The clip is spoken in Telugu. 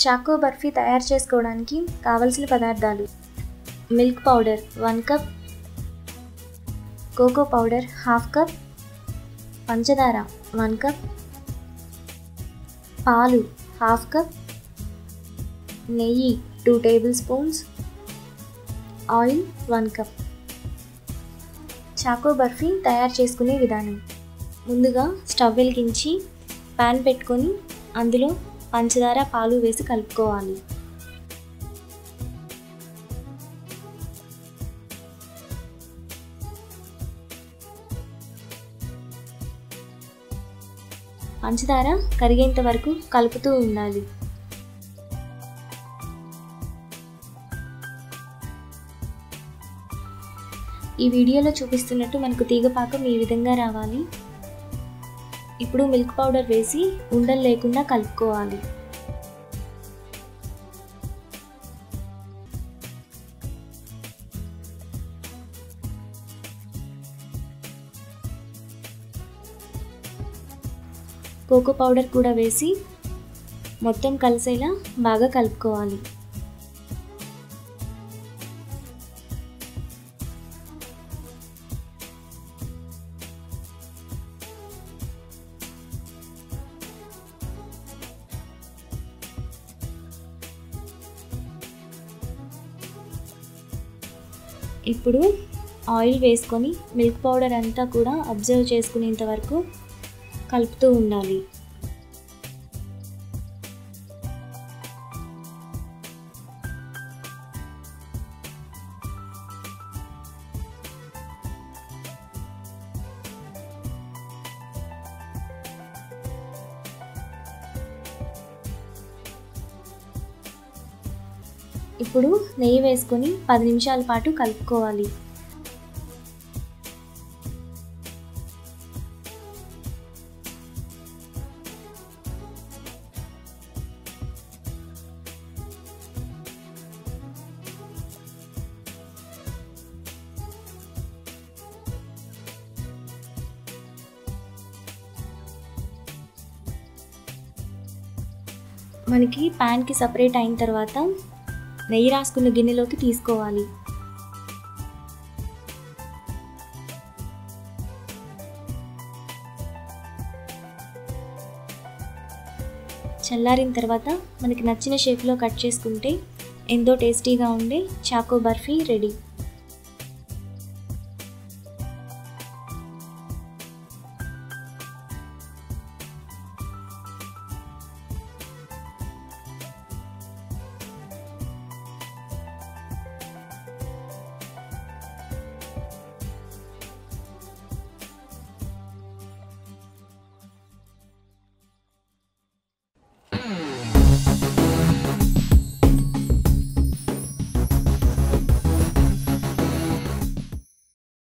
చాకో బర్ఫీ తయారు చేసుకోవడానికి కావలసిన పదార్థాలు milk powder one cup cocoa powder half cup పంచదార వన్ కప్ పాలు హాఫ్ కప్ నెయ్యి two tablespoons oil one cup choco barfi తయారు చేసుకునే విధానం ముందుగా స్టవ్ వెలిగించి ప్యాన్ పెట్టుకొని అందులో పంచదార పాలు వేసి కలుపుకోవాలి పంచదార కరిగేంత వరకు కలుపుతూ ఉండాలి ఈ వీడియోలో చూపిస్తున్నట్టు మనకు తీగ పాకం ఈ విధంగా రావాలి ఇప్పుడు మిల్క్ పౌడర్ వేసి ఉండలు లేకుండా కలుపుకోవాలి కోకో పౌడర్ కూడా వేసి మొత్తం కలిసేలా బాగా కలుపుకోవాలి ఇప్పుడు ఆయిల్ వేసుకొని మిల్క్ పౌడర్ అంతా కూడా అబ్జర్వ్ చేసుకునేంత వరకు కలుపుతూ ఉండాలి ఇప్పుడు నెయ్యి వేసుకొని పది నిమిషాల పాటు కలుపుకోవాలి మనకి ప్యాన్కి సపరేట్ అయిన తర్వాత నెయ్యి రాసుకున్న గిన్నెలోకి తీసుకోవాలి చల్లారిన తర్వాత మనకి నచ్చిన షేప్లో కట్ చేసుకుంటే ఎంతో టేస్టీగా ఉండే చాకో బర్ఫీ రెడీ